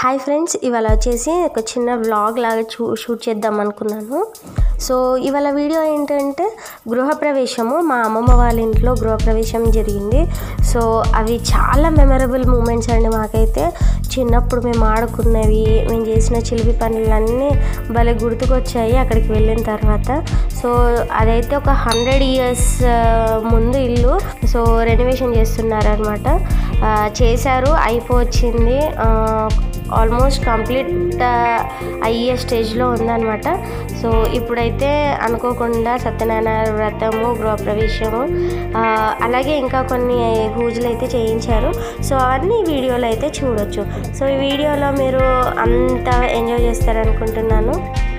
hi friends ఇవాళ వచ్చేసి ఒక చిన్న వ్లాగ్ లాగా చూ షూట్ చేద్దాం అనుకున్నాను సో ఇవాళ వీడియో ఏంటంటే గృహప్రవేశము మా అమ్మమ్మ వాళ్ళ ఇంట్లో గృహప్రవేశం జరిగింది సో అవి చాలా మెమరబుల్ మూమెంట్స్ అండి మాకైతే చిన్నప్పుడు మేము ఆడుకున్నవి మేము చేసిన చిలిపి పనులన్నీ భలే గుర్తుకొచ్చాయి అక్కడికి వెళ్ళిన తర్వాత సో అదైతే ఒక హండ్రెడ్ ఇయర్స్ ముందు ఇల్లు సో రెనోవేషన్ చేస్తున్నారనమాట చేశారు అయిపోవచ్చింది ఆల్మోస్ట్ కంప్లీట్ అయ్యే స్టేజ్లో ఉందన్నమాట సో ఇప్పుడైతే అనుకోకుండా సత్యనారాయణ వ్రతము గృహప్రవేశము ఆ, అలాగే ఇంకా కొన్ని పూజలు అయితే చేయించారు సో అవన్నీ ఈ వీడియోలో అయితే చూడొచ్చు సో ఈ వీడియోలో మీరు అంత ఎంజాయ్ చేస్తారనుకుంటున్నాను